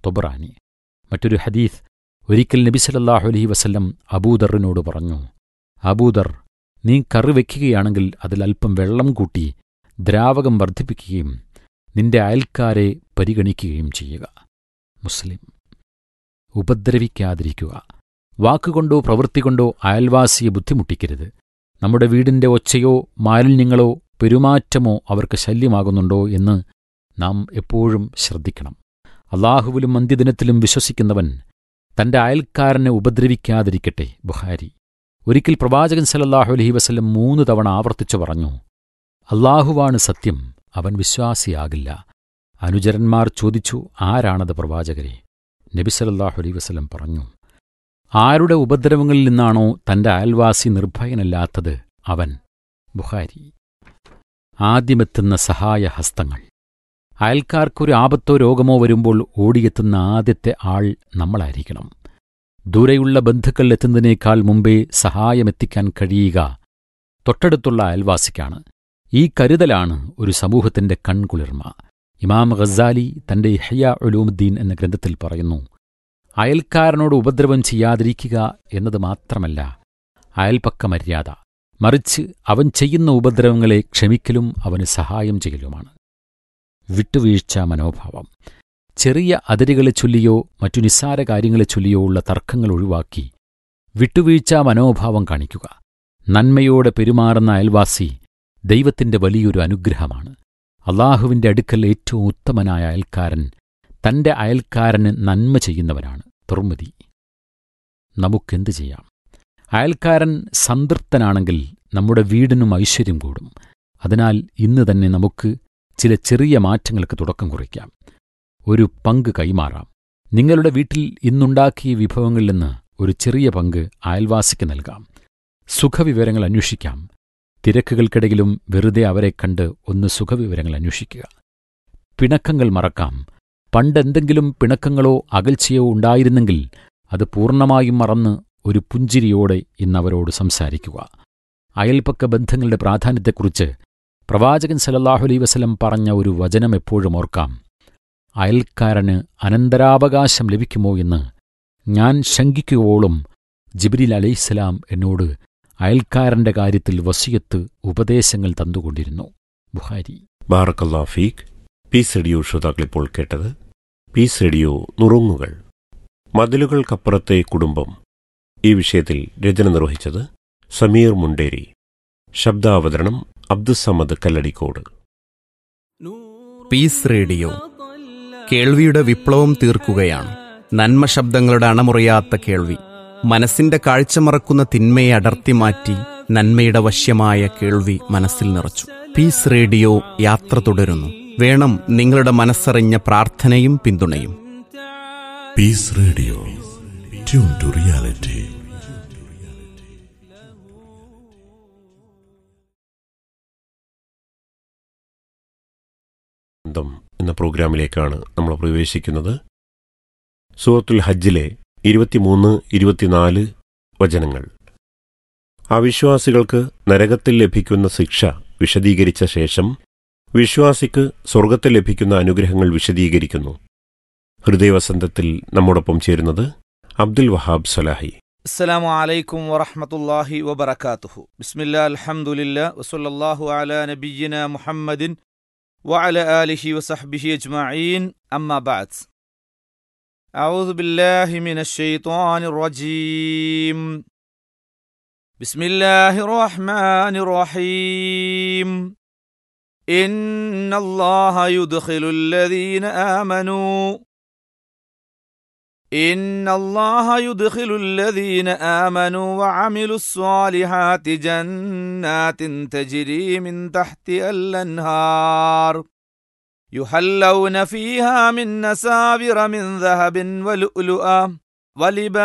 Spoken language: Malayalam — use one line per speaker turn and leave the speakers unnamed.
തൊബറാനി മറ്റൊരു ഹദീസ് ഒരിക്കൽ നബി സല്ലല്ലാഹു അലൈഹി വസല്ലം അബൂദറിനോട് പറഞ്ഞു അബൂദർ നീ കറി വയ്ക്കുകയാണെങ്കിൽ അതിൽ അല്പം വെള്ളം കൂട്ടി ദ്രാവകം വർദ്ധിപ്പിക്കുകയും നിന്റെ അയൽക്കാരെ പരിഗണിക്കുകയും ചെയ്യുക മുസ്ലിം ഉപദ്രവിക്കാതിരിക്കുക വാക്കുകൊണ്ടോ പ്രവൃത്തി കൊണ്ടോ അയൽവാസിയെ ബുദ്ധിമുട്ടിക്കരുത് നമ്മുടെ വീടിന്റെ ഒച്ചയോ മാലിന്യങ്ങളോ പെരുമാറ്റമോ അവർക്ക് ശല്യമാകുന്നുണ്ടോ എന്ന് നാം എപ്പോഴും ശ്രദ്ധിക്കണം അള്ളാഹുവിലും അന്ത്യദിനത്തിലും വിശ്വസിക്കുന്നവൻ തന്റെ അയൽക്കാരനെ ഉപദ്രവിക്കാതിരിക്കട്ടെ ബുഹാരി ഒരിക്കൽ പ്രവാചകൻ സലല്ലാഹു അലഹി വസല്ലം മൂന്ന് തവണ ആവർത്തിച്ചു പറഞ്ഞു അള്ളാഹുവാണ് സത്യം അവൻ വിശ്വാസിയാകില്ല അനുചരന്മാർ ചോദിച്ചു ആരാണത് പ്രവാചകരെ നബി സലല്ലാഹു അലൈഹി വസല്ലം പറഞ്ഞു ആരുടെ ഉപദ്രവങ്ങളിൽ നിന്നാണോ തന്റെ അയൽവാസി നിർഭയനല്ലാത്തത് അവൻ ബുഹാരി ആദ്യമെത്തുന്ന സഹായഹസ്തങ്ങൾ അയൽക്കാർക്കൊരു ആപത്തോ രോഗമോ വരുമ്പോൾ ഓടിയെത്തുന്ന ആദ്യത്തെ ആൾ നമ്മളായിരിക്കണം ദൂരെയുള്ള ബന്ധുക്കൾ എത്തുന്നതിനേക്കാൾ മുമ്പേ സഹായമെത്തിക്കാൻ കഴിയുക തൊട്ടടുത്തുള്ള അയൽവാസിക്കാണ് ഈ കരുതലാണ് ഒരു സമൂഹത്തിന്റെ കൺകുളിർമ ഇമാം ഖസാലി തന്റെ ഇഹ്യ ഉലൂമുദ്ദീൻ എന്ന ഗ്രന്ഥത്തിൽ പറയുന്നു അയൽക്കാരനോട് ഉപദ്രവം ചെയ്യാതിരിക്കുക എന്നത് മാത്രമല്ല അയൽപക്ക മര്യാദ മറിച്ച് അവൻ ചെയ്യുന്ന ഉപദ്രവങ്ങളെ ക്ഷമിക്കലും അവന് സഹായം ചെയ്യലുമാണ് വിട്ടുവീഴ്ച മനോഭാവം ചെറിയ അതിരുകളെ ചൊല്ലിയോ മറ്റു നിസ്സാര കാര്യങ്ങളെ ചൊല്ലിയോ ഉള്ള തർക്കങ്ങൾ ഒഴിവാക്കി വിട്ടുവീഴ്ച മനോഭാവം കാണിക്കുക നന്മയോടെ പെരുമാറുന്ന അയൽവാസി ദൈവത്തിന്റെ വലിയൊരു അനുഗ്രഹമാണ് അള്ളാഹുവിന്റെ അടുക്കൽ ഏറ്റവും ഉത്തമനായ അയൽക്കാരൻ തന്റെ അയൽക്കാരന് നന്മ ചെയ്യുന്നവനാണ് തുർമതി നമുക്കെന്ത് ചെയ്യാം അയൽക്കാരൻ സംതൃപ്തനാണെങ്കിൽ നമ്മുടെ വീടിനും ഐശ്വര്യം കൂടും അതിനാൽ ഇന്ന് തന്നെ നമുക്ക് ചില ചെറിയ മാറ്റങ്ങൾക്ക് തുടക്കം കുറിക്കാം ഒരു പങ്ക് കൈമാറാം നിങ്ങളുടെ വീട്ടിൽ ഇന്നുണ്ടാക്കിയ വിഭവങ്ങളിൽ നിന്ന് ഒരു ചെറിയ പങ്ക് അയൽവാസിക്ക് നൽകാം സുഖവിവരങ്ങൾ അന്വേഷിക്കാം തിരക്കുകൾക്കിടയിലും വെറുതെ അവരെ കണ്ട് ഒന്ന് സുഖവിവരങ്ങൾ അന്വേഷിക്കുക പിണക്കങ്ങൾ മറക്കാം പണ്ടെന്തെങ്കിലും പിണക്കങ്ങളോ അകൽച്ചയോ ഉണ്ടായിരുന്നെങ്കിൽ അത് പൂർണ്ണമായും മറന്ന് ഒരു പുഞ്ചിരിയോടെ ഇന്നവരോട് സംസാരിക്കുക അയൽപക്ക ബന്ധങ്ങളുടെ പ്രാധാന്യത്തെക്കുറിച്ച് പ്രവാചകൻ സലല്ലാഹു അലൈ വസലം പറഞ്ഞ ഒരു വചനം എപ്പോഴും ഓർക്കാം അയൽക്കാരന് അനന്തരാവകാശം ലഭിക്കുമോ എന്ന് ഞാൻ ശങ്കിക്കുവോളം ജിബ്രീൽ അലൈഹിസ്സലാം എന്നോട് അയൽക്കാരന്റെ കാര്യത്തിൽ വസിയത്ത് ഉപദേശങ്ങൾ തന്നുകൊണ്ടിരുന്നു ബുഹാരി
ബാറക്കല്ലാ ഫീഖ് പീസ് റേഡിയോ ശ്രോതാക്കളിപ്പോൾ കേട്ടത് പീസ് റേഡിയോ നുറുങ്ങുകൾ മതിലുകൾക്കപ്പുറത്തെ കുടുംബം ഈ വിഷയത്തിൽ രചന നിർവഹിച്ചത് സമീർ മുണ്ടേരി ശബ്ദാവതരണം അബ്ദുസമദ് കല്ലടിക്കോട്
പീസ് റേഡിയോ കേൾവിയുടെ വിപ്ലവം തീർക്കുകയാണ് നന്മ ശബ്ദങ്ങളുടെ അണമുറിയാത്ത കേൾവി മനസ്സിന്റെ കാഴ്ച മറക്കുന്ന തിന്മയെ അടർത്തി മാറ്റി നന്മയുടെ വശ്യമായ കേൾവി മനസ്സിൽ നിറച്ചു പീസ് റേഡിയോ യാത്ര തുടരുന്നു വേണം നിങ്ങളുടെ മനസ്സറിഞ്ഞ പ്രാർത്ഥനയും പിന്തുണയും
Peace Radio tune to reality
ബന്ധം എന്ന പ്രോഗ്രാമിലേക്കാണ് നമ്മൾ പ്രവേശിക്കുന്നത് സൂറത്തുൽ ഹജ്ജിലെ ഇരുപത്തിമൂന്ന് ഇരുപത്തിനാല് വചനങ്ങൾ അവിശ്വാസികൾക്ക് നരകത്തിൽ ലഭിക്കുന്ന ശിക്ഷ വിശദീകരിച്ച ശേഷം വിശ്വാസിക്ക് സ്വർഗത്തിൽ ലഭിക്കുന്ന അനുഗ്രഹങ്ങൾ വിശദീകരിക്കുന്നു ഹൃദയവസന്തത്തിൽ നമ്മോടൊപ്പം ചേരുന്നത് അബ്ദുൽ വഹാബ് സലാഹി
السلام عليكم ورحمة الله وبركاته بسم الله الحمد لله وصلى الله على نبينا محمد وعلى آله وصحبه أجمعين أما بعد أعوذ بالله من الشيطان الرجيم بسم الله الرحمن الرحيم إن الله يدخل الذين آمنوا إن الله يدخل الذين آمنوا وعملوا الصالحات جنات تجري من تحتها الأنهار يحلون فيها من نسابر من ذهب ولؤلؤا ولبا